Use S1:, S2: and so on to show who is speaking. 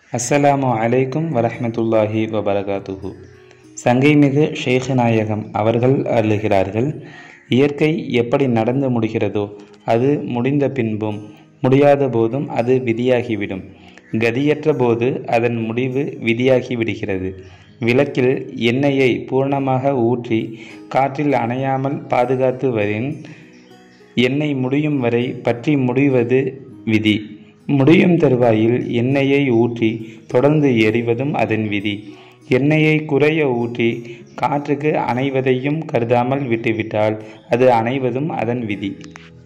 S1: அஸ்ஸலாமு அலைக்கும் வரஹ்மத்துல்லாஹி வபரகாத்துஹு சங்கைமிகு ஷேக் நாயகம் அவர்கள் அருளுகிறார்கள் இயற்கை எப்படி நடந்து முடிகிறதோ அது முடிந்த பின்பும் முடியாத போதும் அது விதியாகிவிடும் கதியற்ற போது அதன் முடிவு விதியாகி விடுகிறது விளக்கில் எண்ணெயை பூர்ணமாக ஊற்றி காற்றில் அணையாமல் பாதுகாத்து வரின் எண்ணெய் முடியும் வரை பற்றி முடிவது விதி முடியும் தருவாயில் எண்ணெயை ஊற்றி தொடர்ந்து எரிவதும் அதன் விதி எண்ணெயை குறைய ஊற்றி காற்றுக்கு அணைவதையும் கருதாமல் விட்டுவிட்டால் அது அணைவதும் அதன் விதி